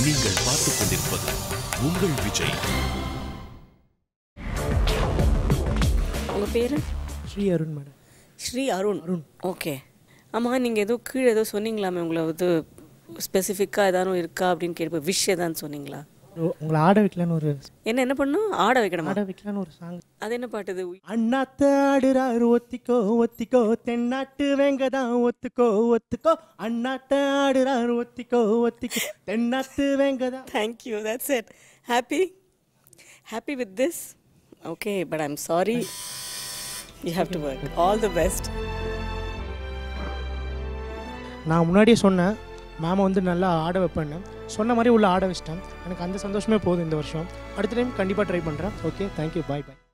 நீங்கள் பார்த்துக் கொண்டிருப்பது உங்கள் விஜய் உங்கள் பேர் ஸ்ரீ அருண் மேடம் ஸ்ரீ அருண் அருண் ஓகே ஆமாம் நீங்கள் ஏதோ கீழே ஏதோ சொன்னீங்களாமே உங்களை வந்து ஸ்பெசிஃபிக்காக ஏதாவது இருக்கா அப்படின்னு கேட்ப விஷ் ஏதான்னு சொன்னீங்களா உ- உங்களை ஆட வைக்கலான்னு ஒரு என்ன என்ன பண்ணும் ஆட வைக்கணுமா ஆட வைக்கலான்னு ஒரு சாங் அது என்ன பாட்டு இது அண்ணாத்த ஆடுறாரு ஒத்திக்கோ ஒத்திக்கோ தென்னாட்டு வேங்கதான் ஒத்துக்கோ ஒத்துக்கோ அண்ணாத்த ஆடுறாரு ஒத்திக்கோ ஒத்திக்கோ தென்னாட்டு வேங்கதான் thank you that's it happy happy with this okay but I'm sorry you have to work all the best நான் முன்னாடியே சொன்னேன் மேமை வந்து நல்லா ஆட வைப்பேன்னு சொன்ன மாதிரி உள்ள ஆட வச்சிட்டேன் எனக்கு அந்த சந்தோஷமே போதும் இந்த வருஷம் அடுத்த டைம் கண்டிப்பாக ட்ரை பண்ணுறேன் ஓகே தேங்க்யூ பாய் பாய்